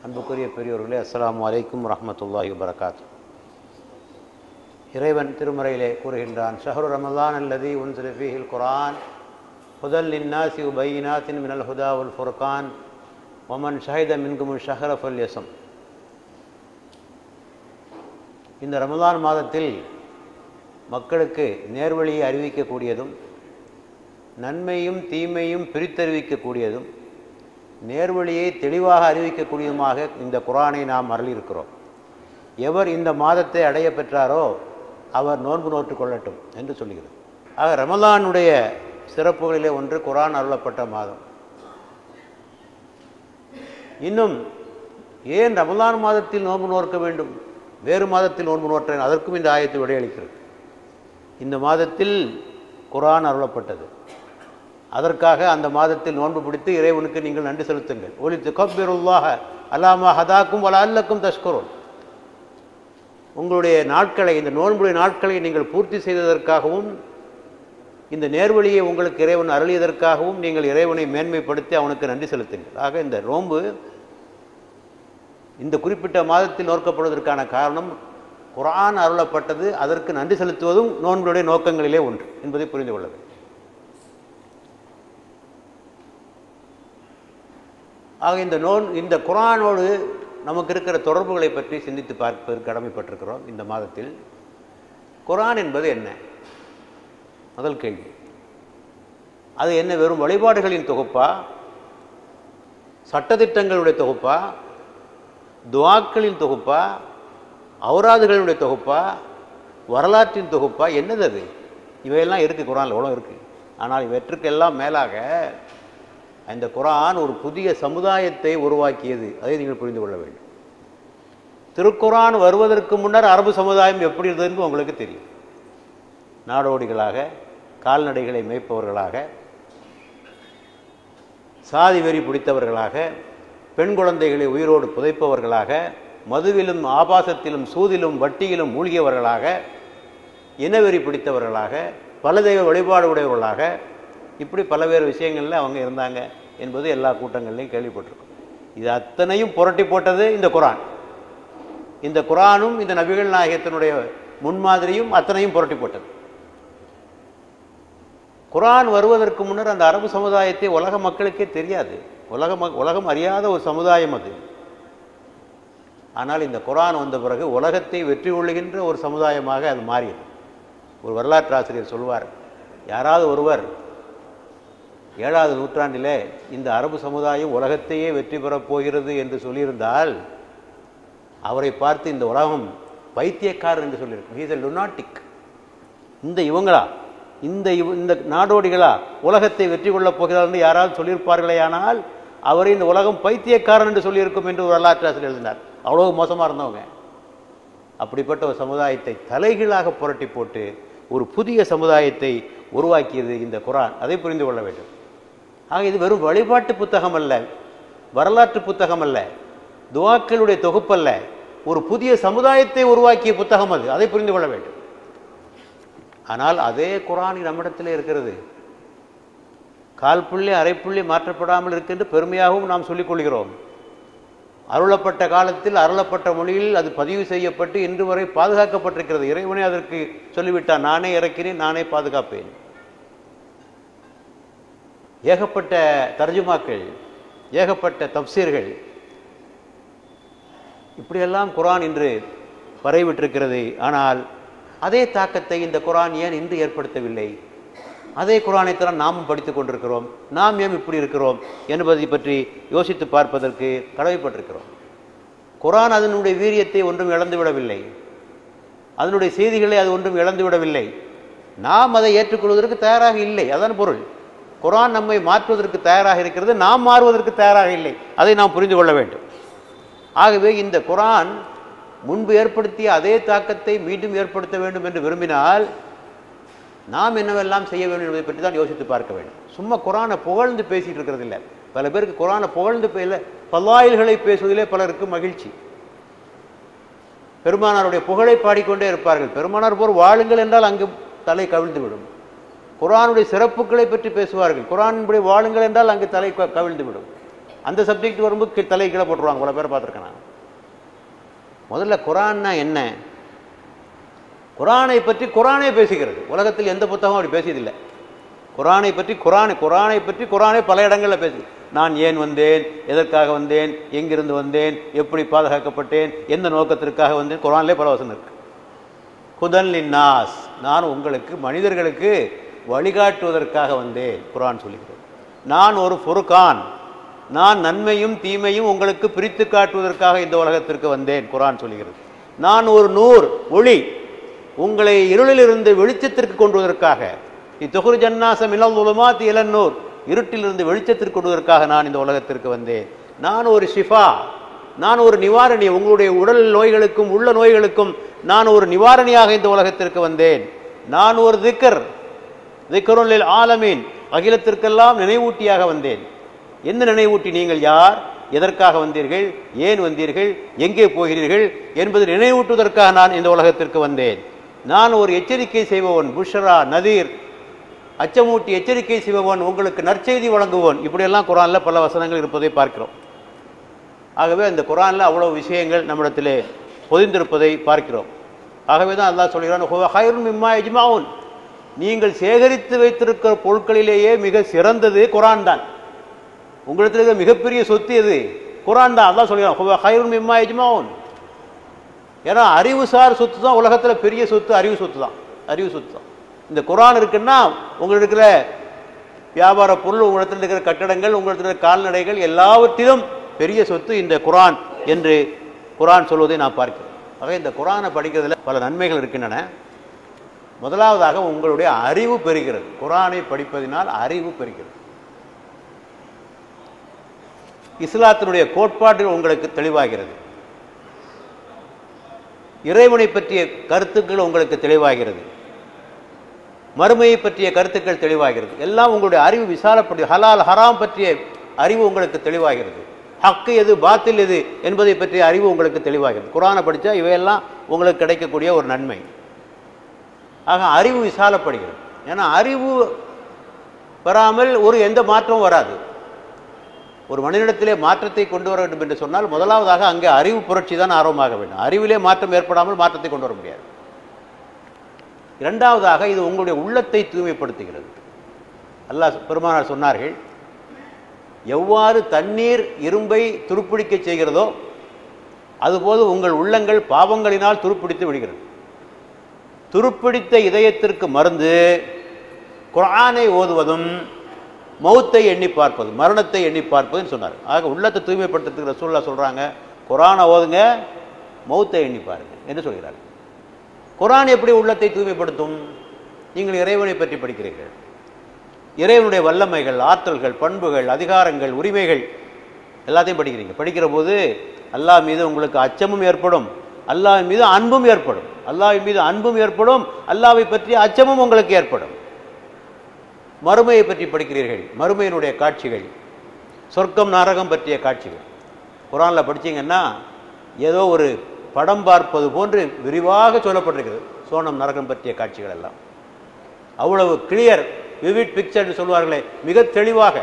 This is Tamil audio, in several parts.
அன்புக்குரிய பெரியோர்களே அஸ்ஸலாமு அலைக்கும் வரஹ்மத்துல்லாஹி வபரகாத்து இறைவன் திருமறையிலே கூறுகின்றான் ஷஹரு ரமலான் அல்லதி உன்சில ஃபீஹில் குர்ஆன் ஹுதல் லின்னாசி உபையினாத்தின் மினல் ஹுதா உல் ஃபுர்கான் ஒமன் ஷஹித மின்குமு ஷஹர ஃபல் யசம் இந்த ரமலான் மாதத்தில் மக்களுக்கு நேர்வழியை அறிவிக்கக்கூடியதும் நன்மையும் தீமையும் பிரித்தறிவிக்கக்கூடியதும் நேர்வழியை தெளிவாக அறிவிக்கக்கூடியதுமாக இந்த குரானை நாம் அருளியிருக்கிறோம் எவர் இந்த மாதத்தை அடைய பெற்றாரோ அவர் நோன்பு நோற்று கொள்ளட்டும் என்று சொல்லுகிறது ஆக ரமலானுடைய சிறப்புகளிலே ஒன்று குரான் அருளப்பட்ட மாதம் இன்னும் ஏன் ரமலான் மாதத்தில் நோன்பு நோக்க வேண்டும் வேறு மாதத்தில் நோன்பு நோற்றேன் அதற்கும் இந்த ஆயத்தை விடையளிக்கிறது இந்த மாதத்தில் குரான் அருளப்பட்டது அதற்காக அந்த மாதத்தில் நோன்பு பிடித்து இறைவனுக்கு நீங்கள் நன்றி செலுத்துங்கள் ஒலி துக்கபிருல்லாக அல்லாமா ஹதாக்கும் வல அல்லக்கும் தஷ்கரோன் உங்களுடைய நாட்களை இந்த நோன்புடைய நாட்களை நீங்கள் பூர்த்தி செய்ததற்காகவும் இந்த நேர்வழியை உங்களுக்கு இறைவன் அருளியதற்காகவும் நீங்கள் இறைவனை மேன்மைப்படுத்தி அவனுக்கு நன்றி செலுத்துங்கள் ஆக இந்த நோன்பு இந்த குறிப்பிட்ட மாதத்தில் நோக்கப்படுவதற்கான காரணம் குரான் அருளப்பட்டது அதற்கு நன்றி செலுத்துவதும் நோன்புடைய நோக்கங்களிலே ஒன்று என்பதை புரிந்து கொள்ள வேண்டும் ஆக இந்த நோன் இந்த குரானோடு நமக்கு இருக்கிற தொடர்புகளை பற்றி சிந்தித்து பார்ப்பதற்கு கடமைப்பட்டிருக்கிறோம் இந்த மாதத்தில் குரான் என்பது என்ன முதல் கேள்வி அது என்ன வெறும் வழிபாடுகளின் தொகுப்பா சட்டத்திட்டங்களுடைய தொகுப்பா துவாக்களின் தொகுப்பா அவுராதுகளுடைய தொகுப்பா வரலாற்றின் தொகுப்பா என்னது அது இவையெல்லாம் இருக்குது குரானில் எவ்வளோ இருக்குது ஆனால் இவற்றுக்கெல்லாம் மேலாக அந்த குரான் ஒரு புதிய சமுதாயத்தை உருவாக்கியது அதை நீங்கள் புரிந்து கொள்ள வேண்டும் திருக்குரான் வருவதற்கு முன்னர் அரபு சமுதாயம் எப்படி இருந்ததுன்னு உங்களுக்கு தெரியும் நாடோடிகளாக கால்நடைகளை மேய்ப்பவர்களாக சாதி வெறி பிடித்தவர்களாக பெண் குழந்தைகளை உயிரோடு புதைப்பவர்களாக மதுவிலும் ஆபாசத்திலும் சூதிலும் வட்டியிலும் மூழ்கியவர்களாக இனவெறி பிடித்தவர்களாக பல தெய்வ வழிபாடு உடையவர்களாக இப்படி பல்வேறு விஷயங்களில் அவங்க இருந்தாங்க என்பது எல்லா கூட்டங்கள்லையும் கேள்விப்பட்டிருக்கோம் இது அத்தனையும் புரட்டி போட்டது இந்த குரான் இந்த குரானும் இந்த நபிகள் நாயகத்தினுடைய முன்மாதிரியும் அத்தனையும் புரட்டி போட்டது குரான் வருவதற்கு முன்னர் அந்த அரபு சமுதாயத்தை உலக மக்களுக்கே தெரியாது உலக ம உலகம் அறியாத ஒரு சமுதாயம் அது ஆனால் இந்த குரான் வந்த பிறகு உலகத்தை வெற்றி கொள்ளுகின்ற ஒரு சமுதாயமாக அது மாறியது ஒரு வரலாற்று ஆசிரியர் சொல்வார் யாராவது ஒருவர் ஏழாவது நூற்றாண்டிலே இந்த அரபு சமுதாயம் உலகத்தையே வெற்றி பெறப் போகிறது என்று சொல்லியிருந்தால் அவரை பார்த்து இந்த உலகம் பைத்தியக்காரர் என்று சொல்லியிருக்கும் ஹீஸ் எ லுனாட்டிக் இந்த இவங்களா இந்த இவ இந்த நாடோடிகளா உலகத்தை வெற்றி கொள்ளப் போகிறார் என்று யாராவது சொல்லியிருப்பார்களே ஆனால் அவரை இந்த உலகம் பைத்தியக்காரன் என்று சொல்லியிருக்கும் என்று ஒரு வரலாற்று ஆசிரியர் எழுதினார் அவ்வளவு மோசமாக இருந்தவங்க அப்படிப்பட்ட ஒரு சமுதாயத்தை தலைகீழாக புரட்டி போட்டு ஒரு புதிய சமுதாயத்தை உருவாக்கியது இந்த குரான் அதை புரிந்து கொள்ள வேண்டும் ஆக இது வெறும் வழிபாட்டு புத்தகம் அல்ல வரலாற்று புத்தகம் அல்ல துவாக்களுடைய தொகுப்பல்ல ஒரு புதிய சமுதாயத்தை உருவாக்கிய புத்தகம் அது அதை புரிந்து கொள்ள வேண்டும் ஆனால் அதே குரான் நம்மிடத்தில் இருக்கிறது கால் புள்ளி அரை புள்ளி மாற்றப்படாமல் இருக்கின்ற பெருமையாகவும் நாம் சொல்லிக் கொள்கிறோம் அருளப்பட்ட காலத்தில் அருளப்பட்ட மொழியில் அது பதிவு செய்யப்பட்டு இன்று வரை பாதுகாக்கப்பட்டிருக்கிறது இறைவனே அதற்கு சொல்லிவிட்டான் நானே இறக்கினேன் நானே பாதுகாப்பேன் ஏகப்பட்ட தர்ஜுமாக்கள் ஏகப்பட்ட தப்சீர்கள் இப்படியெல்லாம் குரான் இன்று பரவிவிட்டிருக்கிறது ஆனால் அதே தாக்கத்தை இந்த குரான் ஏன் இன்று ஏற்படுத்தவில்லை அதே குரானைத்தான் நாமும் படித்துக் கொண்டிருக்கிறோம் நாம் ஏன் இப்படி இருக்கிறோம் என்பதை பற்றி யோசித்து பார்ப்பதற்கு கடமைப்பட்டிருக்கிறோம் குரான் அதனுடைய வீரியத்தை ஒன்றும் இழந்துவிடவில்லை அதனுடைய செய்திகளை அது ஒன்றும் இழந்துவிடவில்லை நாம் அதை ஏற்றுக்கொள்வதற்கு தயாராக இல்லை அதான் பொருள் குரான் நம்மை மாற்றுவதற்கு தயாராக இருக்கிறது நாம் மாறுவதற்கு தயாராக இல்லை அதை நாம் புரிந்து கொள்ள வேண்டும் ஆகவே இந்த குரான் முன்பு ஏற்படுத்திய அதே தாக்கத்தை மீண்டும் ஏற்படுத்த வேண்டும் என்று விரும்பினால் நாம் என்னவெல்லாம் செய்ய வேண்டும் என்பதை பற்றி தான் யோசித்து பார்க்க வேண்டும் சும்மா குரானை புகழ்ந்து பேசிட்டு இருக்கிறது இல்லை பல பேருக்கு குரானை புகழ்ந்து பேசல பல்லாயில்களை பேசுவதிலே பலருக்கு மகிழ்ச்சி பெருமானாருடைய புகழை பாடிக்கொண்டே இருப்பார்கள் பெருமானார் போர் வாழுங்கள் என்றால் அங்கு தலை கவிழ்ந்து விடும் குரானுடைய சிறப்புகளை பற்றி பேசுவார்கள் குரானின்படி வாழுங்கள் என்றால் அங்கு தலை க- கவிழ்ந்து விடும் அந்த சப்ஜெக்ட் வரும்போது கீழ் தலை கீழே போட்டுருவாங்க இவ்வளோ பேரை பார்த்துருக்கேன் நான் முதல்ல குரான்னா என்ன குரானை பற்றி குரானே பேசுகிறது உலகத்தில் எந்த புத்தகம் அப்படி பேசியதில்லை குரானை பற்றி குரானை குரானை பற்றி குரானே பல இடங்களில் பேசு நான் ஏன் வந்தேன் எதற்காக வந்தேன் எங்கிருந்து வந்தேன் எப்படி பாதுகாக்கப்பட்டேன் எந்த நோக்கத்திற்காக வந்தேன் குரான்லேயே பல வசனம் இருக்கு குதன் லின்னாஸ் நான் உங்களுக்கு மனிதர்களுக்கு வழிகாட்டுவதற்காக வந்தேன் குரான் சொல்லுகிறது நான் ஒரு ஃபுருகான் நான் நன்மையும் தீமையும் உங்களுக்கு பிரித்து காட்டுவதற்காக இந்த உலகத்திற்கு வந்தேன் குரான் சொல்லுகிறது நான் ஒரு நூர் ஒளி உங்களை இருளிலிருந்து வெளிச்சத்திற்கு கொண்டு வருவதற்காக இத்தொகுரு ஜன்னாசம் இளம் உலமாத்தி இளநூர் இருட்டிலிருந்து வெளிச்சத்திற்கு கொண்டு வருவதற்காக நான் இந்த உலகத்திற்கு வந்தேன் நான் ஒரு ஷிஃபா நான் ஒரு நிவாரணி உங்களுடைய உடல் நோய்களுக்கும் உள்ள நோய்களுக்கும் நான் ஒரு நிவாரணியாக இந்த உலகத்திற்கு வந்தேன் நான் ஒரு திக்கர் திக்கருள்ளில் ஆலமீன் அகிலத்திற்கெல்லாம் நினைவூட்டியாக வந்தேன் எந்த நினைவூட்டி நீங்கள் யார் எதற்காக வந்தீர்கள் ஏன் வந்தீர்கள் எங்கே போகிறீர்கள் என்பதை நினைவூட்டுவதற்காக நான் இந்த உலகத்திற்கு வந்தேன் நான் ஒரு எச்சரிக்கை செய்பவன் புஷ்ரா நதீர் அச்சமூட்டி எச்சரிக்கை செய்பவன் உங்களுக்கு நற்செய்தி வழங்குவோன் இப்படியெல்லாம் குரானில் பல வசனங்கள் இருப்பதை பார்க்கிறோம் ஆகவே இந்த குரானில் அவ்வளவு விஷயங்கள் நம்மிடத்திலே பொதிந்திருப்பதை பார்க்கிறோம் ஆகவே தான் அல்லாஹ் சொல்கிறான் "ஹுவ ஹைருன் மிம்மா இஜ்மாவுன் நீங்கள் சேகரித்து வைத்திருக்கிற பொருட்களிலேயே மிக சிறந்தது குரான் தான் உங்களிடத்தில் இருக்கிற மிகப்பெரிய சொத்து எது குரான் தான் அல்லாஹ் சொல்கிறான் "ஹுவ ஹைருன் மிம்மா இஜ்மாவுன் ஏன்னா அறிவுசார் சொத்து தான் உலகத்தில் பெரிய சொத்து அறிவு சொத்து தான் அறிவு சொத்து தான் இந்த குரான் இருக்குன்னா உங்களுக்கு இருக்கிற வியாபார பொருள் உங்களிடத்தில் இருக்கிற கட்டடங்கள் உங்களிடத்தில் இருக்கிற கால்நடைகள் எல்லாவற்றிலும் பெரிய சொத்து இந்த குரான் என்று குரான் சொல்வதை நான் பார்க்கிறேன் ஆக இந்த குரானை படிக்கிறதுல பல நன்மைகள் இருக்கின்றன முதலாவதாக உங்களுடைய அறிவு பெறுகிறது குரானை படிப்பதினால் அறிவு பெறுகிறது இஸ்லாத்தினுடைய கோட்பாடுகள் உங்களுக்கு தெளிவாகிறது இறைவனை பற்றிய கருத்துக்கள் உங்களுக்கு தெளிவாகிறது மறுமையை பற்றிய கருத்துக்கள் தெளிவாகிறது எல்லாம் உங்களுடைய அறிவு விசாலப்படி ஹலால் ஹராம் பற்றிய அறிவு உங்களுக்கு தெளிவாகிறது ஹக்கு எது பாத்தில் எது என்பதை பற்றிய அறிவு உங்களுக்கு தெளிவாகிறது குரானை படித்தா இவையெல்லாம் உங்களுக்கு கிடைக்கக்கூடிய ஒரு நன்மை ஆக அறிவு விசாலப்படுகிறது ஏன்னா அறிவு பெறாமல் ஒரு எந்த மாற்றமும் வராது ஒரு மனிதனிடத்திலே மாற்றத்தை கொண்டு வர வேண்டும் என்று சொன்னால் முதலாவதாக அங்கே அறிவு புரட்சி தான் ஆர்வமாக வேண்டும் அறிவிலே மாற்றம் ஏற்படாமல் மாற்றத்தை கொண்டு வர முடியாது இரண்டாவதாக இது உங்களுடைய உள்ளத்தை தூய்மைப்படுத்துகிறது அல்லாஹ் பெருமானார் சொன்னார்கள் எவ்வாறு தண்ணீர் இரும்பை துருப்பிடிக்க செய்கிறதோ அதுபோது உங்கள் உள்ளங்கள் பாவங்களினால் துருப்பிடித்து விடுகிறது துருப்பிடித்த இதயத்திற்கு மருந்து குர்ஆனை ஓதுவதும் மௌத்தை எண்ணி பார்ப்பது மரணத்தை எண்ணி பார்ப்பதுன்னு சொன்னார் ஆக உள்ளத்தை தூய்மைப்படுத்துறதுக்கு ரசூல்லா சொல்கிறாங்க குரானை ஓதுங்க மௌத்தை எண்ணி பாருங்க என்று சொல்கிறார் குரான் எப்படி உள்ளத்தை தூய்மைப்படுத்தும் நீங்கள் இறைவனை பற்றி படிக்கிறீர்கள் இறைவனுடைய வல்லமைகள் ஆற்றல்கள் பண்புகள் அதிகாரங்கள் உரிமைகள் எல்லாத்தையும் படிக்கிறீங்க படிக்கிற போது அல்லாஹ் மீது உங்களுக்கு அச்சமும் ஏற்படும் அல்லாஹ் மீது அன்பும் ஏற்படும் அல்லாஹ் மீது அன்பும் ஏற்படும் அல்லாவை பற்றிய அச்சமும் உங்களுக்கு ஏற்படும் மறுமையை பற்றி படிக்கிறீர்கள் மறுமையினுடைய காட்சிகள் சொர்க்கம் நரகம் பற்றிய காட்சிகள் குரானில் படிச்சீங்கன்னா ஏதோ ஒரு படம் பார்ப்பது போன்று விரிவாக சொல்லப்பட்டிருக்கிறது சோனம் நரகம் பற்றிய காட்சிகள் எல்லாம் அவ்வளவு கிளியர் விவிட் பிக்சர்னு சொல்வார்களே மிக தெளிவாக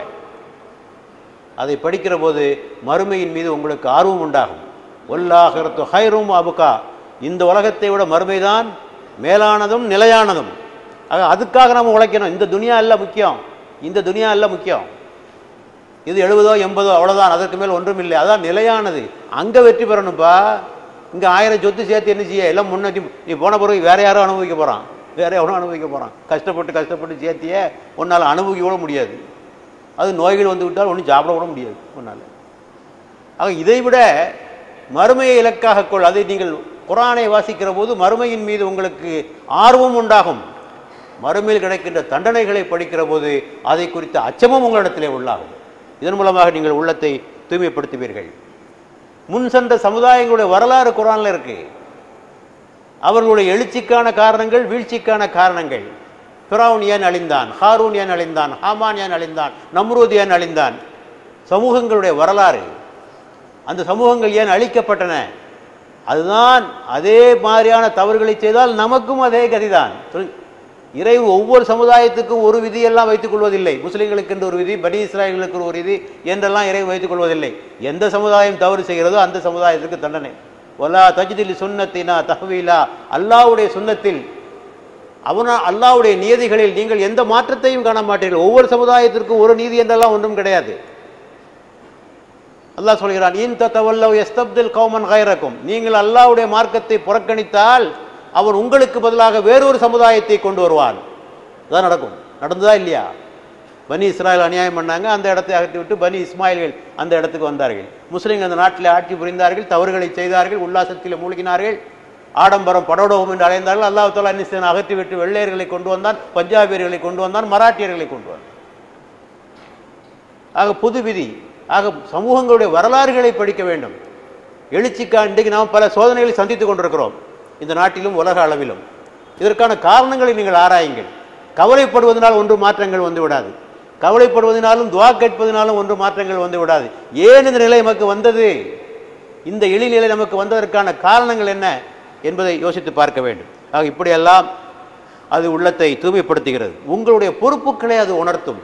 அதை படிக்கிற போது மறுமையின் மீது உங்களுக்கு ஆர்வம் உண்டாகும் ஒல்லாகிறது ஹைரும் அபுகா இந்த உலகத்தை விட மறுமைதான் மேலானதும் நிலையானதும் ஆக அதுக்காக நம்ம உழைக்கணும் இந்த துனியா இல்ல முக்கியம் இந்த துனியா இல்ல முக்கியம் இது எழுபதோ எண்பதோ அவ்வளோதான் அதற்கு மேல் ஒன்றும் இல்லை அதான் நிலையானது அங்கே வெற்றி பெறணும்ப்பா இங்கே ஆயிரம் சொத்து சேர்த்து என்ன செய்ய எல்லாம் முன்னாடி நீ போன பிறகு வேற யாரும் அனுபவிக்க போகிறான் வேற எவனும் அனுபவிக்க போகிறான் கஷ்டப்பட்டு கஷ்டப்பட்டு சேர்த்தியே உன்னால் அனுபவிக்க கூட முடியாது அது நோய்கள் வந்து விட்டால் ஒன்றும் சாப்பிட கூட முடியாது உன்னால் ஆக இதை விட மறுமையை இலக்காக கொள் அதை நீங்கள் குரானை வாசிக்கிற போது மறுமையின் மீது உங்களுக்கு ஆர்வம் உண்டாகும் மறுமையில் கிடைக்கின்ற தண்டனைகளை படிக்கிற போது அதை குறித்த அச்சமும் உங்களிடத்திலே உள்ளாகும் இதன் மூலமாக நீங்கள் உள்ளத்தை தூய்மைப்படுத்துவீர்கள் முன் சென்ற சமுதாயங்களுடைய வரலாறு குரானில் இருக்கு அவர்களுடைய எழுச்சிக்கான காரணங்கள் வீழ்ச்சிக்கான காரணங்கள் பிராவுன் ஏன் அழிந்தான் ஹாரூன் ஏன் அழிந்தான் ஹாமான் ஏன் அழிந்தான் நம்ரூத் ஏன் அழிந்தான் சமூகங்களுடைய வரலாறு அந்த சமூகங்கள் ஏன் அழிக்கப்பட்டன அதுதான் அதே மாதிரியான தவறுகளை செய்தால் நமக்கும் அதே கதிதான் சொல்லு. இறைவு ஒவ்வொரு சமுதாயத்துக்கும் ஒரு விதியெல்லாம் வைத்துக் கொள்வதில்லை முஸ்லிம்களுக்கு என்று ஒரு விதி பனி இஸ்ராயல்களுக்கு ஒரு விதி என்றெல்லாம் இறைவு வைத்துக் கொள்வதில்லை எந்த சமுதாயம் தவறு செய்கிறதோ அந்த சமுதாயத்திற்கு தண்டனை ஒலா தஜ்தில் சுன்னத்தினா தஹ்வீலா அல்லாஹ்வுடைய சுன்னத்தில் அவனா அல்லாஹ்வுடைய நியதிகளில் நீங்கள் எந்த மாற்றத்தையும் காண மாட்டீர்கள் ஒவ்வொரு சமுதாயத்திற்கும் ஒரு நீதி என்றெல்லாம் ஒன்றும் கிடையாது அல்லாஹ் சொல்கிறான் இன் தத்தவல்லவ் எஸ்தப்தில் கௌமன் கைரக்கும் நீங்கள் அல்லாஹ்வுடைய மார்க்கத்தை புறக்கணித்தால் அவன் உங்களுக்கு பதிலாக வேறொரு சமுதாயத்தை கொண்டு வருவான் அதான் நடக்கும் நடந்ததா இல்லையா பனி இஸ்ராயல் அநியாயம் பண்ணாங்க அந்த இடத்தை அகற்றிவிட்டு பனி இஸ்மாயில்கள் அந்த இடத்துக்கு வந்தார்கள் முஸ்லிம்கள் அந்த நாட்டில் ஆட்சி புரிந்தார்கள் தவறுகளை செய்தார்கள் உல்லாசத்தில் மூழ்கினார்கள் ஆடம்பரம் படோடோகம் என்று அலைந்தார்கள் அல்லாஹ் தாலா என்ன செய்தான் அகற்றிவிட்டு வெள்ளையர்களை கொண்டு வந்தான் பஞ்சாபியர்களை கொண்டு வந்தான் மராட்டியர்களை கொண்டு வந்தான் ஆக புது விதி ஆக சமூகங்களுடைய வரலாறுகளை படிக்க வேண்டும் எழுச்சிக்கா இன்றைக்கு நாம் பல சோதனைகளை சந்தித்துக் கொண்டிருக்கிறோம் இந்த நாட்டிலும் உலக அளவிலும் இதற்கான காரணங்களை நீங்கள் ஆராயுங்கள் கவலைப்படுவதனால் ஒன்று மாற்றங்கள் வந்து விடாது கவலைப்படுவதனாலும் துவா கேட்பதனாலும் ஒன்று மாற்றங்கள் வந்து விடாது ஏன் இந்த நிலை நமக்கு வந்தது இந்த இழிநிலை நமக்கு வந்ததற்கான காரணங்கள் என்ன என்பதை யோசித்து பார்க்க வேண்டும் ஆக இப்படியெல்லாம் அது உள்ளத்தை தூய்மைப்படுத்துகிறது உங்களுடைய பொறுப்புகளை அது உணர்த்தும்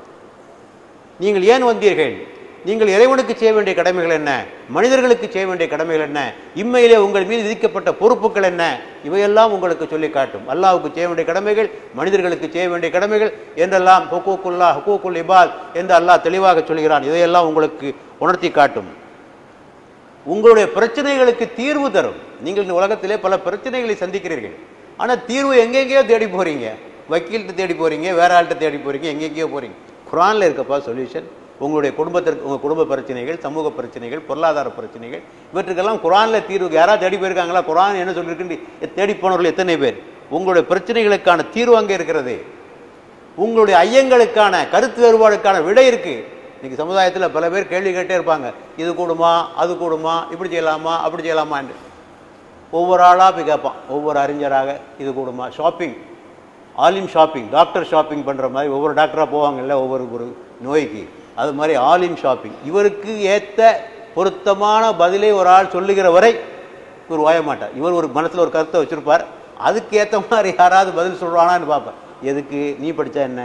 நீங்கள் ஏன் வந்தீர்கள் நீங்கள் இறைவனுக்கு செய்ய வேண்டிய கடமைகள் என்ன மனிதர்களுக்கு செய்ய வேண்டிய கடமைகள் என்ன இம்மையிலே உங்கள் மீது விதிக்கப்பட்ட பொறுப்புகள் என்ன இவையெல்லாம் உங்களுக்கு சொல்லி காட்டும் அல்லாஹ்வுக்கு செய்ய வேண்டிய கடமைகள் மனிதர்களுக்கு செய்ய வேண்டிய கடமைகள் என்றெல்லாம் ஹுக்கூக்குல்லா ஹுக்கூக்குல் இபாத் என்று அல்லாஹ் தெளிவாக சொல்கிறான் இதையெல்லாம் உங்களுக்கு உணர்த்தி காட்டும் உங்களுடைய பிரச்சனைகளுக்கு தீர்வு தரும் நீங்கள் இந்த உலகத்திலே பல பிரச்சனைகளை சந்திக்கிறீர்கள் ஆனால் தீர்வு எங்கெங்கேயோ தேடி போறீங்க வக்கீல்கிட்ட தேடி போறீங்க வேற ஆள்கிட்ட தேடி போறீங்க எங்கெங்கேயோ போறீங்க குரானில் இருக்கப்பா சொல்யூஷன் உங்களுடைய குடும்பத்திற்கு உங்கள் குடும்ப பிரச்சனைகள் சமூக பிரச்சனைகள் பொருளாதார பிரச்சனைகள் இவற்றுக்கெல்லாம் குரானில் தீர்வு யாராவது தேடி போயிருக்காங்களா குரான் என்ன சொல்லியிருக்குன்னு தேடி போனவர்கள் எத்தனை பேர் உங்களுடைய பிரச்சனைகளுக்கான தீர்வு அங்கே இருக்கிறது உங்களுடைய ஐயங்களுக்கான கருத்து வேறுபாடுக்கான விடை இருக்கு இன்னைக்கு சமுதாயத்தில் பல பேர் கேள்வி கேட்டே இருப்பாங்க இது கூடுமா அது கூடுமா இப்படி செய்யலாமா அப்படி செய்யலாமா என்று ஒவ்வொரு ஆளாக போய் கேட்பான் ஒவ்வொரு அறிஞராக இது கூடுமா ஷாப்பிங் ஆலிம் ஷாப்பிங் டாக்டர் ஷாப்பிங் பண்ணுற மாதிரி ஒவ்வொரு டாக்டராக போவாங்கல்ல ஒவ்வொரு ஒரு நோய்க்கு அது மாதிரி ஆலிம் ஷாப்பிங் இவருக்கு ஏற்ற பொருத்தமான பதிலை ஒரு ஆள் சொல்லுகிற வரை இவர் ஓய மாட்டார் இவர் ஒரு மனசில் ஒரு கருத்தை வச்சுருப்பார் அதுக்கு ஏற்ற மாதிரி யாராவது பதில் சொல்கிறானான்னு பார்ப்பேன் எதுக்கு நீ படித்தா என்ன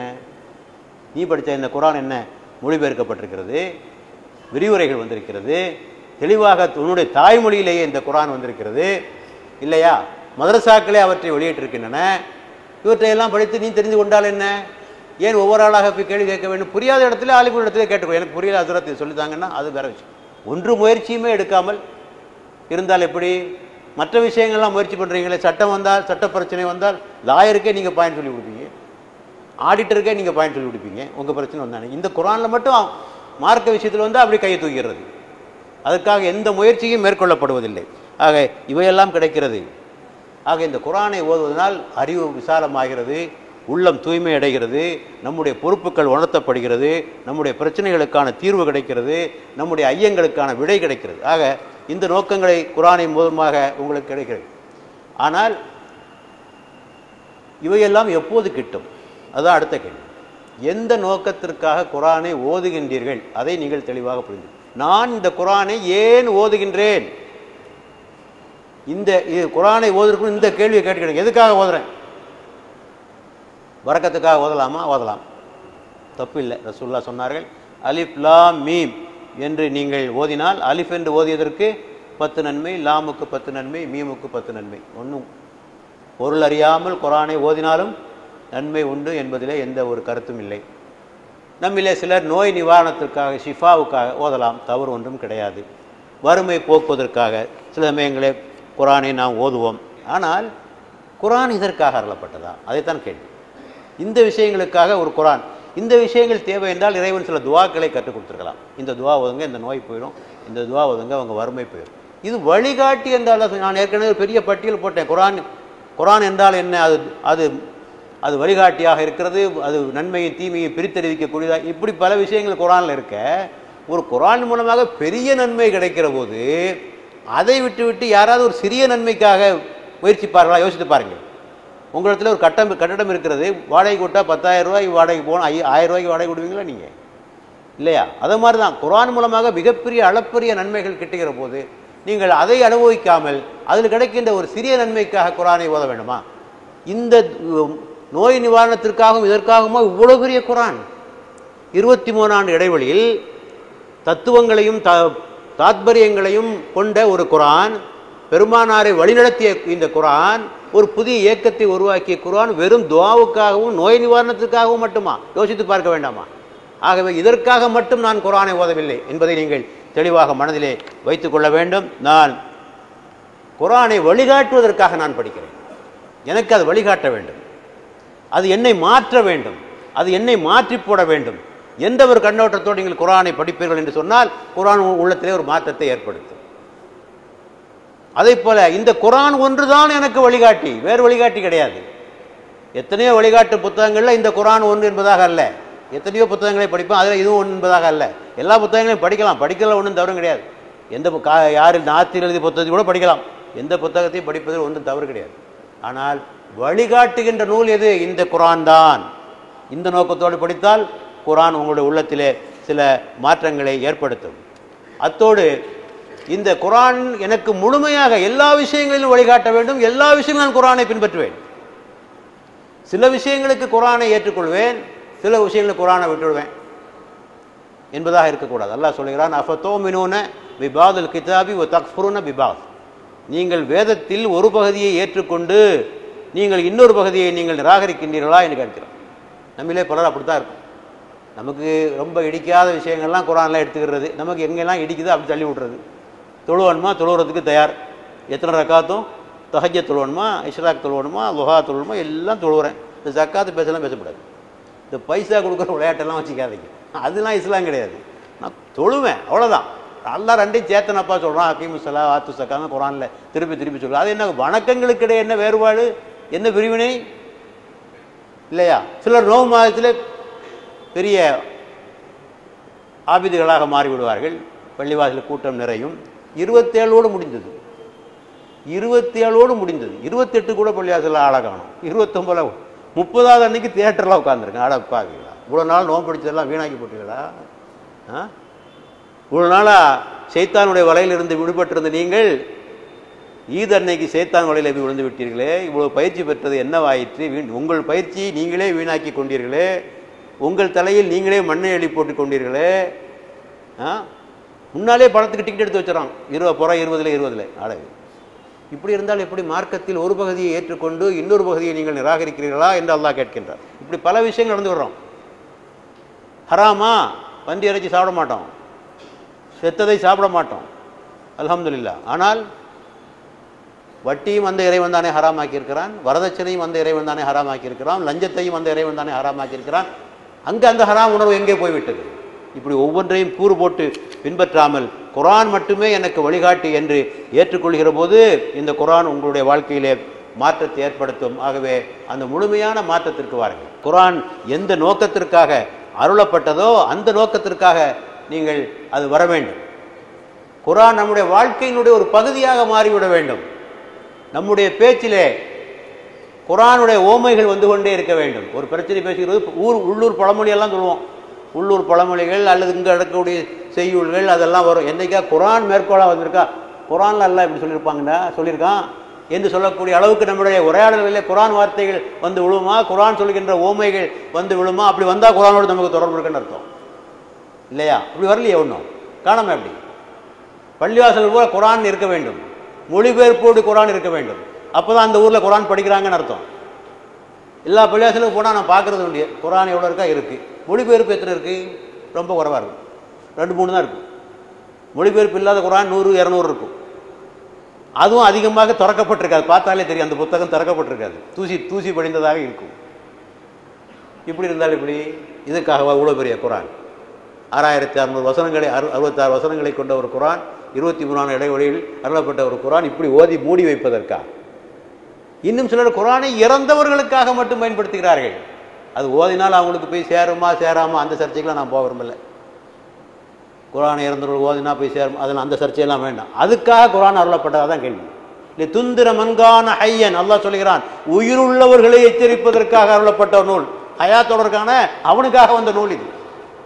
நீ படித்த இந்த குரான் என்ன மொழிபெயர்க்கப்பட்டிருக்கிறது விரிவுரைகள் வந்திருக்கிறது தெளிவாக உன்னுடைய தாய்மொழியிலேயே இந்த குரான் வந்திருக்கிறது இல்லையா மதரசாக்களே அவற்றை வெளியிட்டிருக்கின்றன இவற்றையெல்லாம் படித்து நீ தெரிந்து கொண்டால் என்ன ஏன் ஒவ்வொரு ஆளாக போய் கேள்வி கேட்க வேண்டும் புரியாத இடத்துல ஆலிபுர இடத்துல கேட்டுக்கோ எனக்கு புரியல அதுரத்தை சொல்லித்தாங்கன்னா அது வேற விஷயம் ஒன்று முயற்சியுமே எடுக்காமல் இருந்தால் எப்படி மற்ற விஷயங்கள்லாம் முயற்சி பண்ணுறீங்களே சட்டம் வந்தால் சட்ட பிரச்சனை வந்தால் லாயருக்கே நீங்கள் பாயிண்ட் சொல்லி கொடுப்பீங்க ஆடிட்டருக்கே நீங்கள் பாயிண்ட் சொல்லி கொடுப்பீங்க உங்கள் பிரச்சனை வந்தானே இந்த குரானில் மட்டும் மார்க்க விஷயத்தில் வந்து அப்படி கையை தூக்கிறது அதற்காக எந்த முயற்சியும் மேற்கொள்ளப்படுவதில்லை ஆக இவையெல்லாம் கிடைக்கிறது ஆக இந்த குரானை ஓதுவதனால் அறிவு விசாலமாகிறது உள்ளம் தூய்மை அடைகிறது நம்முடைய பொறுப்புகள் உணர்த்தப்படுகிறது நம்முடைய பிரச்சனைகளுக்கான தீர்வு கிடைக்கிறது நம்முடைய ஐயங்களுக்கான விடை கிடைக்கிறது ஆக இந்த நோக்கங்களை குரானை மூலமாக உங்களுக்கு கிடைக்கிறது ஆனால் இவையெல்லாம் எப்போது கிட்டும் அதுதான் அடுத்த கேள்வி எந்த நோக்கத்திற்காக குரானை ஓதுகின்றீர்கள் அதை நீங்கள் தெளிவாக புரிந்து நான் இந்த குரானை ஏன் ஓதுகின்றேன் இந்த இது குரானை ஓதுறதுக்கு இந்த கேள்வியை கேட்டுக்கிறேன் எதுக்காக ஓதுறேன் வரக்கத்துக்காக ஓதலாமா ஓதலாம் தப்பு இல்லை ரசூல்லா சொன்னார்கள் அலிஃப் லாம் மீம் என்று நீங்கள் ஓதினால் அலிஃப் என்று ஓதியதற்கு பத்து நன்மை லாமுக்கு பத்து நன்மை மீமுக்கு பத்து நன்மை ஒன்றும் பொருள் அறியாமல் குரானை ஓதினாலும் நன்மை உண்டு என்பதிலே எந்த ஒரு கருத்தும் இல்லை நம்மிலே சிலர் நோய் நிவாரணத்திற்காக ஷிஃபாவுக்காக ஓதலாம் தவறு ஒன்றும் கிடையாது வறுமை போக்குவதற்காக சில சமயங்களே குரானை நாம் ஓதுவோம் ஆனால் குரான் இதற்காக அருளப்பட்டதா அதைத்தான் கேள்வி இந்த விஷயங்களுக்காக ஒரு குரான் இந்த விஷயங்கள் தேவை என்றால் இறைவன் சில துவாக்களை கற்றுக் கொடுத்துருக்கலாம் இந்த துவா ஒதுங்க இந்த நோய் போயிடும் இந்த துவா ஒதுங்க அவங்க வறுமை போயிடும் இது வழிகாட்டி என்றால் நான் ஏற்கனவே ஒரு பெரிய பட்டியல் போட்டேன் குரான் குரான் என்றால் என்ன அது அது அது வழிகாட்டியாக இருக்கிறது அது நன்மையை தீமையை பிரித்தறிவிக்கக்கூடியதாக இப்படி பல விஷயங்கள் குரானில் இருக்க ஒரு குரான் மூலமாக பெரிய நன்மை கிடைக்கிற போது அதை விட்டு விட்டு யாராவது ஒரு சிறிய நன்மைக்காக முயற்சிப்பார்களா யோசித்து பாருங்கள் உங்களிடத்துல ஒரு கட்டம் கட்டடம் இருக்கிறது வாடகை விட்டா பத்தாயிரம் ரூபாய் வாடகை போகணும் ஐ ஆயிரம் ரூபாய்க்கு வாடகை விடுவீங்களா நீங்கள் இல்லையா அதை மாதிரி தான் குரான் மூலமாக மிகப்பெரிய அளப்பரிய நன்மைகள் கிட்டுகிற போது நீங்கள் அதை அனுபவிக்காமல் அதில் கிடைக்கின்ற ஒரு சிறிய நன்மைக்காக குரானை ஓத வேண்டுமா இந்த உம், நோய் நிவாரணத்திற்காகவும் இதற்காகவுமா இவ்வளோ பெரிய குரான் இருபத்தி மூணாண்டு இடைவெளியில் தத்துவங்களையும் த தாத்பரியங்களையும் கொண்ட ஒரு குரான் பெருமானாரை வழிநடத்திய இந்த குரான் ஒரு புதிய இயக்கத்தை உருவாக்கிய குரான் வெறும் துவாவுக்காகவும் நோய் நிவாரணத்துக்காகவும் மட்டுமா யோசித்து பார்க்க வேண்டாமா ஆகவே இதற்காக மட்டும் நான் குரானை ஓதவில்லை என்பதை நீங்கள் தெளிவாக மனதிலே வைத்துக் கொள்ள வேண்டும் நான் குரானை வழிகாட்டுவதற்காக நான் படிக்கிறேன் எனக்கு அது வழிகாட்ட வேண்டும் அது என்னை மாற்ற வேண்டும் அது என்னை மாற்றி போட வேண்டும் எந்த ஒரு கண்ணோட்டத்தோடு நீங்கள் குரானை படிப்பீர்கள் என்று சொன்னால் குரான் உ- உள்ளத்திலே ஒரு மாற்றத்தை ஏற்படுத்தும் அதைப் போல இந்த குரான் ஒன்றுதான் எனக்கு வழிகாட்டி வேறு வழிகாட்டி கிடையாது எத்தனையோ வழிகாட்டு புத்தகங்களில் இந்த குரான் ஒன்று என்பதாக அல்ல எத்தனையோ புத்தகங்களை படிப்போம் அதில் இதுவும் ஒன்று என்பதாக அல்ல எல்லா புத்தகங்களையும் படிக்கலாம் படிக்கல ஒன்றும் தவறும் கிடையாது எந்த பு- கா யாரில் நாத்தில் எழுதிய புத்தகத்தை கூட படிக்கலாம் எந்த புத்தகத்தையும் படிப்பதில் ஒன்றும் தவறு கிடையாது ஆனால் வழிகாட்டுகின்ற நூல் எது இந்த குரான் தான் இந்த நோக்கத்தோடு படித்தால் குரான் உங்களுடைய உள்ளத்திலே சில மாற்றங்களை ஏற்படுத்தும் அத்தோடு இந்த குரான் எனக்கு முழுமையாக எல்லா விஷயங்களிலும் வழிகாட்ட வேண்டும் எல்லா விஷயங்களும் நான் குரானை பின்பற்றுவேன் சில விஷயங்களுக்கு குரானை ஏற்றுக்கொள்வேன் சில விஷயங்களுக்கு குரானை விட்டுவிடுவேன் என்பதாக இருக்கக்கூடாது அல்லாஹ் சொல்கிறான் அஃபத்தோ மினூன பிபாதுல் கிதாபி ஒ தக்ஃபுருன பிபாத் நீங்கள் வேதத்தில் ஒரு பகுதியை ஏற்றுக்கொண்டு நீங்கள் இன்னொரு பகுதியை நீங்கள் நிராகரிக்கின்றீர்களா என்று கேட்கிறோம் நம்மிலே பலர் அப்படித்தான் இருக்கும் நமக்கு ரொம்ப இடிக்காத விஷயங்கள்லாம் குரான்லாம் எடுத்துக்கிறது நமக்கு எங்கெல்லாம் இடிக்குதோ அப்படி தள்ளி விட்றது தொழுவணுமா தொழுவுறதுக்கு தயார் எத்தனை ரக்காத்தும் தஹஜ தொழுவணுமா இஷ்ராக் தொழுவணுமா லுஹா தொழுவணுமா எல்லாம் தொழுவுறேன் இந்த ஜக்காத்து பேசலாம் பேசக்கூடாது இந்த பைசா கொடுக்குற விளையாட்டெல்லாம் வச்சுக்காதீங்க அதெல்லாம் இஸ்லாம் கிடையாது நான் தொழுவேன் அவ்வளோதான் அல்லாஹ் ரெண்டையும் சேத்தனப்பா சொல்கிறான் ஹக்கீமு சலா ஆத்து சக்கான்னு குரானில் திருப்பி திருப்பி சொல்கிறான் அது என்ன வணக்கங்களுக்கு இடையே என்ன வேறுபாடு என்ன பிரிவினை இல்லையா சிலர் நோவு மாதத்தில் பெரிய ஆபிதுகளாக மாறிவிடுவார்கள் பள்ளிவாசல் கூட்டம் நிறையும் இருபத்தேழோடு முடிந்தது இருபத்தேழோடு முடிந்தது இருபத்தெட்டு கூட பள்ளிவாசலில் ஆள காணும் இருபத்தொம்பதில் முப்பதாவது அன்னைக்கு தியேட்டரில் உட்காந்துருக்கேன் அடப்பாவீங்களா இவ்வளோ நாள் நோன்பு பிடிச்சதெல்லாம் வீணாக்கி போட்டீங்களா ஆ இவ்வளோ நாளாக சைத்தானுடைய வலையிலிருந்து விடுபட்டிருந்த நீங்கள் ஈத் அன்னைக்கு சேத்தான் வலையில் போய் விழுந்து விட்டீர்களே இவ்வளோ பயிற்சி பெற்றது என்னவாயிற்று வீண் உங்கள் பயிற்சியை நீங்களே வீணாக்கி கொண்டீர்களே உங்கள் தலையில் நீங்களே மண்ணை எழி போட்டு கொண்டீர்களே ஆ முன்னாலே பணத்துக்கு டிக்கெட் எடுத்து வச்சுறான் இருபது புறம் இருபதுல இருபதுல அழகு இப்படி இருந்தால் எப்படி மார்க்கத்தில் ஒரு பகுதியை ஏற்றுக்கொண்டு இன்னொரு பகுதியை நீங்கள் நிராகரிக்கிறீர்களா என்று அல்லாஹ் கேட்கின்றார் இப்படி பல விஷயங்கள் நடந்து வர்றோம் ஹராமா பந்தி இறைச்சி சாப்பிட மாட்டோம் செத்ததை சாப்பிட மாட்டோம் அல்ஹம்துலில்லாஹ் ஆனால் வட்டியும் அந்த இறைவன் தானே ஹராமாக்கி இருக்கிறான் வரதட்சணையும் அந்த இறைவன் தானே ஹராமாக்கி இருக்கிறான் லஞ்சத்தையும் அந்த இறைவன் தானே ஹராமாக்கி இருக்கிறான் அங்கே அந்த ஹராம் உணர்வு எங்கே போய்விட்டது இப்படி ஒவ்வொன்றையும் கூறு போட்டு பின்பற்றாமல் குரான் மட்டுமே எனக்கு வழிகாட்டி என்று ஏற்றுக்கொள்கிற போது இந்த குரான் உங்களுடைய வாழ்க்கையிலே மாற்றத்தை ஏற்படுத்தும் ஆகவே அந்த முழுமையான மாற்றத்திற்கு வாருங்கள் குரான் எந்த நோக்கத்திற்காக அருளப்பட்டதோ அந்த நோக்கத்திற்காக நீங்கள் அது வர வேண்டும் குரான் நம்முடைய வாழ்க்கையினுடைய ஒரு பகுதியாக மாறிவிட வேண்டும் நம்முடைய பேச்சிலே குரானுடைய ஓமைகள் வந்து கொண்டே இருக்க வேண்டும் ஒரு பிரச்சனை பேசுகிறது ஊர் உள்ளூர் பழமொழியெல்லாம் சொல்லுவோம் உள்ளூர் பழமொழிகள் அல்லது இங்கே நடக்கக்கூடிய செய்யுள்கள் அதெல்லாம் வரும் என்னைக்கா குரான் மேற்கோளாக வந்திருக்கா குரான்ல எல்லாம் இப்படி சொல்லியிருப்பாங்கடா சொல்லியிருக்கான் என்று சொல்லக்கூடிய அளவுக்கு நம்முடைய உரையாடல்களிலே குரான் வார்த்தைகள் வந்து விழுமா குரான் சொல்கின்ற ஓமைகள் வந்து விழுமா அப்படி வந்தால் குரானோடு நமக்கு தொடர்பு இருக்குன்னு அர்த்தம் இல்லையா அப்படி வரலையே ஒன்றும் காணாம அப்படி பள்ளிவாசல் கூட குரான் இருக்க வேண்டும் மொழிபெயர்ப்போடு குரான் இருக்க வேண்டும் அப்போ தான் அந்த ஊரில் குரான் படிக்கிறாங்கன்னு அர்த்தம் எல்லா பள்ளிவாசலுக்கும் போனால் நான் பார்க்குறது உண்டு குரான் எவ்வளோ இருக்கா இருக்குது மொழிபெயர்ப்பு எத்தனை இருக்குது ரொம்ப குறைவாக இருக்கும் ரெண்டு மூணு தான் இருக்கும் மொழிபெயர்ப்பு இல்லாத குரான் நூறு இரநூறு இருக்கும் அதுவும் அதிகமாக திறக்கப்பட்டிருக்காது பார்த்தாலே தெரியும் அந்த புத்தகம் திறக்கப்பட்டிருக்காது தூசி தூசி படிந்ததாக இருக்கும் இப்படி இருந்தால் இப்படி இதுக்காகவா இவ்வளோ பெரிய குரான் ஆறாயிரத்தி அறுநூறு வசனங்களை அறு அறுபத்தாறு வசனங்களை கொண்ட ஒரு குரான் இருபத்தி மூணாம் இடைவெளியில் அருளப்பட்ட ஒரு குரான் இப்படி ஓதி மூடி வைப்பதற்கா இன்னும் சிலர் குரானை இறந்தவர்களுக்காக மட்டும் பயன்படுத்துகிறார்கள் அது ஓதினால் அவங்களுக்கு போய் சேருமா சேராமா அந்த சர்ச்சைக்கெலாம் நான் போக விரும்பல குரானை இறந்தவர்கள் ஓதினா போய் சேரும் அதெல்லாம் அந்த சர்ச்சையெல்லாம் வேண்டாம் அதுக்காக குரான் அருளப்பட்டதாக தான் கேள்வி இல்லை துந்திர மன்கான ஹையன் அல்லாஹ் சொல்கிறான் உயிருள்ளவர்களை எச்சரிப்பதற்காக அருளப்பட்ட ஒரு நூல் ஹயாத்தோடருக்கான அவனுக்காக வந்த நூல் இது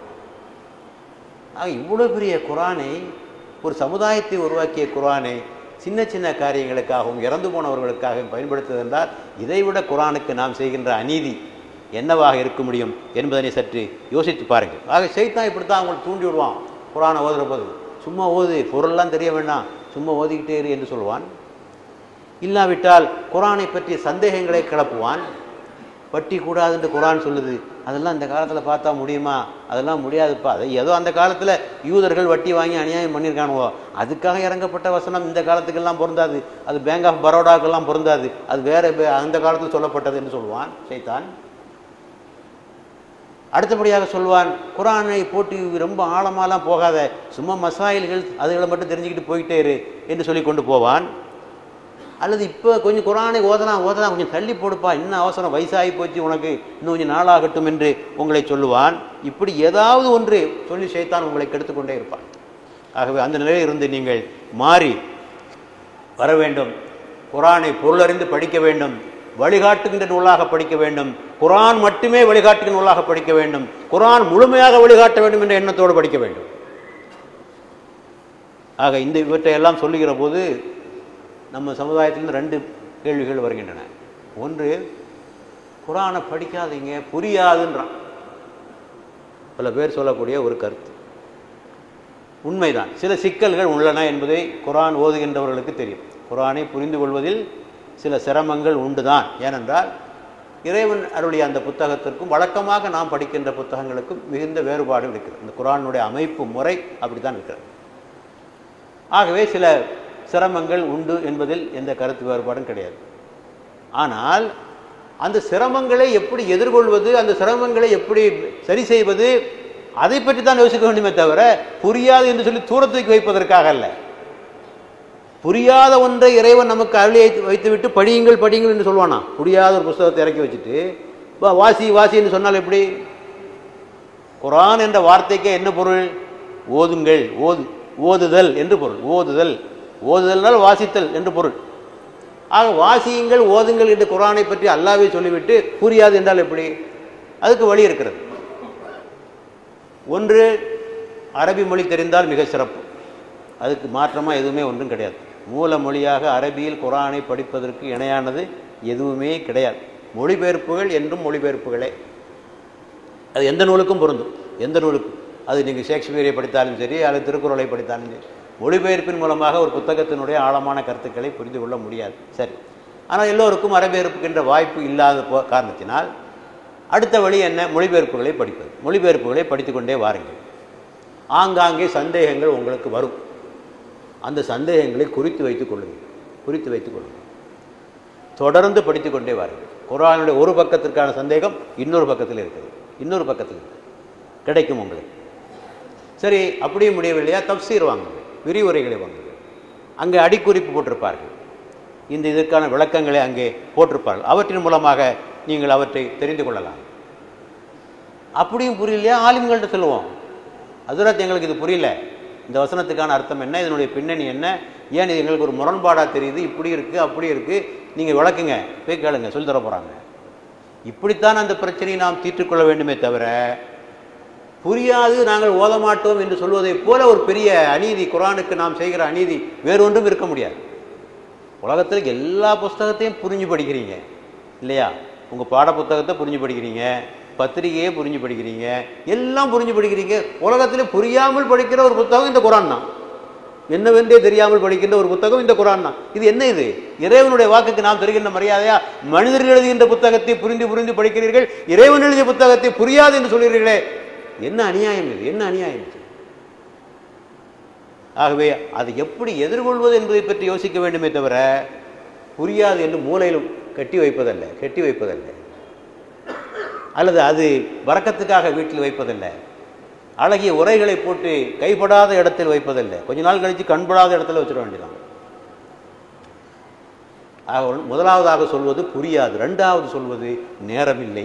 ஆக இவ்வளோ பெரிய குரானை ஒரு சமுதாயத்தை உருவாக்கிய குரானை சின்ன சின்ன காரியங்களுக்காகவும் இறந்து போனவர்களுக்காகவும் பயன்படுத்துவதென்றால் இதைவிட குரானுக்கு நாம் செய்கின்ற அநீதி என்னவாக இருக்க முடியும் என்பதனை சற்று யோசித்து பாருங்கள் ஆக செய்தான் இப்படி தான் அவங்களை தூண்டி விடுவான் குரானை ஓதுற போது சும்மா ஓது பொருள்லாம் தெரிய வேண்டாம் சும்மா ஓதிக்கிட்டே இரு என்று சொல்வான் இல்லாவிட்டால் குரானை பற்றிய சந்தேகங்களை கிளப்புவான் வட்டி கூடாதுன்னு குரான் சொல்லுது அதெல்லாம் இந்த காலத்தில் பார்த்தா முடியுமா அதெல்லாம் முடியாதுப்பா அதை ஏதோ அந்த காலத்தில் யூதர்கள் வட்டி வாங்கி அநியாயம் பண்ணியிருக்கானுவோ அதுக்காக இறங்கப்பட்ட வசனம் இந்த காலத்துக்கெல்லாம் பொருந்தாது அது பேங்க் ஆஃப் பரோடாக்கெல்லாம் பொருந்தாது அது வேற பே- அந்த காலத்தில் சொல்லப்பட்டது என்று சொல்லுவான் சைத்தான் அடுத்தபடியாக சொல்வான் குரானை போட்டு ரொம்ப ஆழமாலாம் போகாத சும்மா மசாயில்கள் அதுகளை மட்டும் தெரிஞ்சுக்கிட்டு போயிட்டே இரு என்று சொல்லி கொண்டு போவான் அல்லது இப்போ கொஞ்சம் குரானை ஓதலாம் ஓதலாம் கொஞ்சம் தள்ளி போடுப்பா இன்னும் அவசரம் வயசாகி போச்சு உனக்கு இன்னும் கொஞ்சம் நாளாகட்டும் என்று உங்களை சொல்லுவான் இப்படி ஏதாவது ஒன்று சொல்லி செய்தான் உங்களை கெடுத்துக்கொண்டே இருப்பான் ஆகவே அந்த நிலையில் இருந்து நீங்கள் மாறி வர வேண்டும் குரானை பொருளறிந்து படிக்க வேண்டும் வழிகாட்டுகின்ற நூலாக படிக்க வேண்டும் குரான் மட்டுமே வழிகாட்டுகின்ற நூலாக படிக்க வேண்டும் குரான் முழுமையாக வழிகாட்ட வேண்டும் என்ற எண்ணத்தோடு படிக்க வேண்டும் ஆக இந்த இவற்றை எல்லாம் சொல்லுகிற போது நம்ம சமுதாயத்திலிருந்து ரெண்டு கேள்விகள் வருகின்றன ஒன்று குரானை படிக்காதீங்க புரியாதுன்றான் பல பேர் சொல்லக்கூடிய ஒரு கருத்து உண்மைதான் சில சிக்கல்கள் உள்ளன என்பதை குரான் ஓதுகின்றவர்களுக்கு தெரியும் குரானை புரிந்து கொள்வதில் சில சிரமங்கள் உண்டுதான் ஏனென்றால் இறைவன் அருளிய அந்த புத்தகத்திற்கும் வழக்கமாக நாம் படிக்கின்ற புத்தகங்களுக்கும் மிகுந்த வேறுபாடு இருக்கிறது இந்த குரானுடைய அமைப்பு முறை அப்படித்தான் இருக்கிறது ஆகவே சில சிரமங்கள் உண்டு என்பதில் எந்த கருத்து வேறுபாடும் கிடையாது ஆனால் அந்த சிரமங்களை எப்படி எதிர்கொள்வது அந்த சிரமங்களை எப்படி சரி செய்வது அதை பற்றி தான் யோசிக்க வேண்டுமே தவிர புரியாது என்று சொல்லி தூரத்துக்கு வைப்பதற்காக அல்ல புரியாத ஒன்றை இறைவன் நமக்கு அருளி வைத்து வைத்துவிட்டு படியுங்கள் படியுங்கள் என்று சொல்வானா புரியாத ஒரு புஸ்தகத்தை இறக்கி வச்சுட்டு வா வாசி வாசி என்று சொன்னால் எப்படி குரான் என்ற வார்த்தைக்கே என்ன பொருள் ஓதுங்கள் ஓது ஓதுதல் என்று பொருள் ஓதுதல் ஓதுதல்னால் வாசித்தல் என்று பொருள் ஆக வாசியுங்கள் ஓதுங்கள் என்று குரானை பற்றி அல்லாவே சொல்லிவிட்டு புரியாது என்றால் எப்படி அதுக்கு வழி இருக்கிறது ஒன்று அரபி மொழி தெரிந்தால் மிக சிறப்பு அதுக்கு மாற்றமாக எதுவுமே ஒன்றும் கிடையாது மூல மொழியாக அரபியில் குரானை படிப்பதற்கு இணையானது எதுவுமே கிடையாது மொழிபெயர்ப்புகள் என்றும் மொழிபெயர்ப்புகளே அது எந்த நூலுக்கும் பொருந்தும் எந்த நூலுக்கும் அது நீங்கள் ஷேக்ஸ்பியரை படித்தாலும் சரி அல்லது திருக்குறளை படித்தாலும் சரி மொழிபெயர்ப்பின் மூலமாக ஒரு புத்தகத்தினுடைய ஆழமான கருத்துக்களை புரிந்து கொள்ள முடியாது சரி ஆனால் எல்லோருக்கும் அரபெயர்ப்புகின்ற வாய்ப்பு இல்லாத போ காரணத்தினால் அடுத்த வழி என்ன மொழிபெயர்ப்புகளை படிப்பது மொழிபெயர்ப்புகளை படித்துக்கொண்டே வாருங்கள் ஆங்காங்கே சந்தேகங்கள் உங்களுக்கு வரும் அந்த சந்தேகங்களை குறித்து வைத்துக் கொள்ளுங்கள் குறித்து வைத்துக் கொள்ளுங்கள் தொடர்ந்து படித்துக்கொண்டே வாருங்கள் குரானுடைய ஒரு பக்கத்திற்கான சந்தேகம் இன்னொரு பக்கத்தில் இருக்குது இன்னொரு பக்கத்தில் இருக்குது கிடைக்கும் உங்களுக்கு சரி அப்படியே முடியவில்லையா தப்சீர் வாங்குங்கள் விரிவுரைகளை வாங்குங்கள் அங்கே அடிக்குறிப்பு போட்டிருப்பார்கள் இந்த இதற்கான விளக்கங்களை அங்கே போட்டிருப்பார்கள் அவற்றின் மூலமாக நீங்கள் அவற்றை தெரிந்து கொள்ளலாம் அப்படியும் புரியலையா ஆலிம்கள்ட்ட சொல்லுவோம் அதுரத் எங்களுக்கு இது புரியல இந்த வசனத்துக்கான அர்த்தம் என்ன இதனுடைய பின்னணி என்ன ஏன் இது எங்களுக்கு ஒரு முரண்பாடாக தெரியுது இப்படி இருக்குது அப்படி இருக்குது நீங்கள் விளக்குங்க போய் கேளுங்க சொல்லி தர போகிறாங்க இப்படித்தான் அந்த பிரச்சனையை நாம் தீர்த்துக்கொள்ள வேண்டுமே தவிர புரியாது நாங்கள் ஓத மாட்டோம் என்று சொல்வதைப் போல ஒரு பெரிய அநீதி குரானுக்கு நாம் செய்கிற அநீதி வேறொன்றும் இருக்க முடியாது உலகத்தில் எல்லா புஸ்தகத்தையும் புரிஞ்சு படிக்கிறீங்க இல்லையா உங்கள் பாட புத்தகத்தை புரிஞ்சு படிக்கிறீங்க பத்திரிகையே புரிஞ்சு படிக்கிறீங்க எல்லாம் புரிஞ்சு படிக்கிறீங்க உலகத்தில் புரியாமல் படிக்கிற ஒரு புத்தகம் இந்த குரான் தான் என்னவென்றே தெரியாமல் படிக்கின்ற ஒரு புத்தகம் இந்த குரான் தான் இது என்ன இது இறைவனுடைய வாக்குக்கு நாம் தருகின்ற மரியாதையா மனிதர்கள் எழுதுகின்ற புத்தகத்தை புரிந்து புரிந்து படிக்கிறீர்கள் இறைவன் எழுதிய புத்தகத்தை புரியாது என்று சொல்கிறீர்களே என்ன அநியாயம் இது என்ன அநியாயம் இது ஆகவே அதை எப்படி எதிர்கொள்வது என்பதை பற்றி யோசிக்க வேண்டுமே தவிர புரியாது என்று மூலையிலும் கட்டி வைப்பதல்ல கட்டி வைப்பதல்ல அல்லது அது வரக்கத்துக்காக வீட்டில் வைப்பதல்ல அழகிய உரைகளை போட்டு கைப்படாத இடத்தில் வைப்பதல்ல கொஞ்ச நாள் கழித்து கண்படாத இடத்துல வச்சிட வேண்டியதான் ஆக முதலாவதாக சொல்வது புரியாது ரெண்டாவது சொல்வது நேரமில்லை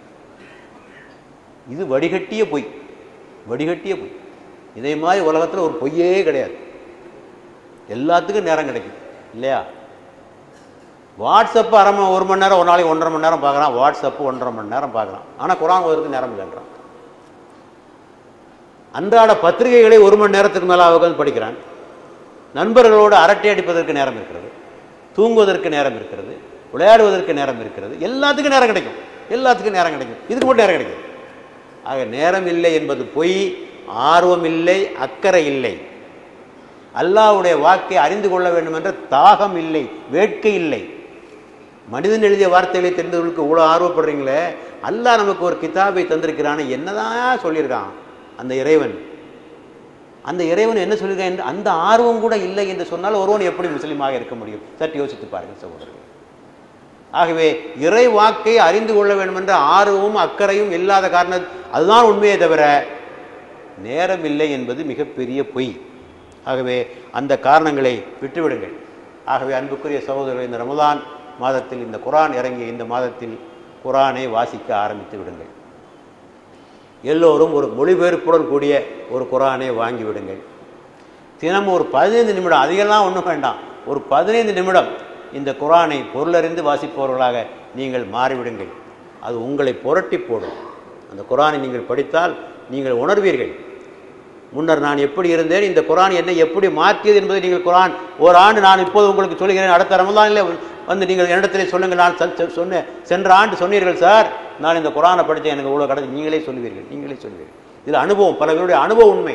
இது வடிகட்டிய பொய் வடிகட்டிய பொய் இதே மாதிரி உலகத்தில் ஒரு பொய்யே கிடையாது எல்லாத்துக்கும் நேரம் கிடைக்கும் இல்லையா வாட்ஸ்அப்பு அரை மணி ஒரு மணி நேரம் ஒரு நாளைக்கு ஒன்றரை மணி நேரம் பார்க்குறான் வாட்ஸ்அப்பு ஒன்றரை மணி நேரம் பார்க்குறான் ஆனால் குரான் ஓதுறதுக்கு நேரம் இல்லைன்றான் அன்றாட பத்திரிகைகளை ஒரு மணி நேரத்துக்கு மேலே உட்காந்து படிக்கிறான் நண்பர்களோடு அரட்டை அடிப்பதற்கு நேரம் இருக்கிறது தூங்குவதற்கு நேரம் இருக்கிறது விளையாடுவதற்கு நேரம் இருக்கிறது எல்லாத்துக்கும் நேரம் கிடைக்கும் எல்லாத்துக்கும் நேரம் கிடைக்கும் இதுக்கு மட்டும் நேரம் கிடைக்கும் ஆக நேரம் இல்லை என்பது பொய் ஆர்வம் இல்லை அக்கறை இல்லை அல்லாஹ்வுடைய வாக்கை அறிந்து கொள்ள வேண்டும் என்ற தாகம் இல்லை வேட்கை இல்லை மனிதன் எழுதிய வார்த்தைகளை தெரிந்தவர்களுக்கு இவ்வளோ ஆர்வப்படுறீங்களே அல்லாஹ் நமக்கு ஒரு கிதாபை தந்திருக்கிறான்னு என்னதான் சொல்லியிருக்கான் அந்த இறைவன் அந்த இறைவன் என்ன சொல்லியிருக்கான் என்று அந்த ஆர்வம் கூட இல்லை என்று சொன்னால் ஒருவன் எப்படி முஸ்லீமாக இருக்க முடியும் சற்று யோசித்து பாருங்கள் சகோதரர்கள் ஆகவே இறை வாக்கை அறிந்து கொள்ள வேண்டும் என்ற ஆர்வமும் அக்கறையும் இல்லாத காரணம் அதுதான் உண்மையே தவிர நேரம் இல்லை என்பது மிகப்பெரிய பொய் ஆகவே அந்த காரணங்களை விட்டுவிடுங்கள் ஆகவே அன்புக்குரிய சகோதரர்கள் இந்த ரமதான் மாதத்தில் இந்த குரான் இறங்கிய இந்த மாதத்தில் குரானை வாசிக்க ஆரம்பித்து விடுங்கள் எல்லோரும் ஒரு மொழிபெயர்ப்புடன் கூடிய ஒரு குரானை வாங்கி விடுங்கள் தினமும் ஒரு பதினைந்து நிமிடம் அதிகம்லாம் ஒன்றும் வேண்டாம் ஒரு பதினைந்து நிமிடம் இந்த குரானை பொருளறிந்து வாசிப்பவர்களாக நீங்கள் மாறிவிடுங்கள் அது உங்களை புரட்டி போடும் அந்த குரானை நீங்கள் படித்தால் நீங்கள் உணர்வீர்கள் முன்னர் நான் எப்படி இருந்தேன் இந்த குரான் என்னை எப்படி மாற்றியது என்பதை நீங்கள் குரான் ஒரு ஆண்டு நான் இப்போது உங்களுக்கு சொல்கிறேன் அடுத்த ரமலானில் வந்து நீங்கள் என்னிடத்திலே சொல்லுங்கள் நான் சொ- சொ- சொன்ன சென்ற ஆண்டு சொன்னீர்கள் சார் நான் இந்த குரானை படித்தேன் எனக்கு இவ்வளோ கிடையாது நீங்களே சொல்லுவீர்கள் நீங்களே சொல்லுவீர்கள் இதில் அனுபவம் பல பேருடைய அனுபவ உண்மை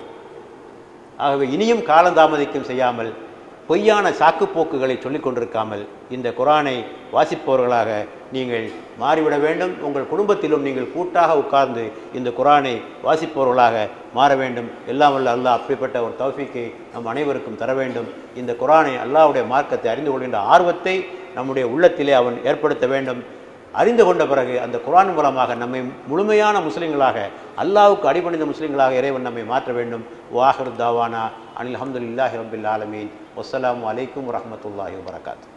ஆகவே இனியும் காலந்தாமதிக்கம் செய்யாமல் பொய்யான சாக்குப்போக்குகளை சொல்லிக் கொண்டிருக்காமல் இந்த குரானை வாசிப்பவர்களாக நீங்கள் மாறிவிட வேண்டும் உங்கள் குடும்பத்திலும் நீங்கள் கூட்டாக உட்கார்ந்து இந்த குரானை வாசிப்பவர்களாக மாற வேண்டும் எல்லாம் வல்ல அல்லாஹ் அப்படிப்பட்ட ஒரு தௌஃபீக்கை நம் அனைவருக்கும் தர வேண்டும் இந்த குரானை அல்லாஹ்வுடைய மார்க்கத்தை அறிந்து கொள்கின்ற ஆர்வத்தை நம்முடைய உள்ளத்திலே அவன் ஏற்படுத்த வேண்டும் அறிந்து கொண்ட பிறகு அந்த குர்ஆன் மூலமாக நம்மை முழுமையான முஸ்லிம்களாக அல்லாஹ்வுக்கு அடிபணிந்த முஸ்லிம்களாக இறைவன் நம்மை மாற்ற வேண்டும் வாஹர் தாவானா அனில் அஹமதுல்லாஹி ரபில் ஆலமீன் வஸ்ஸலாமு அலைக்கும் வரஹ்மத்துல்லாஹி வபரகாத்து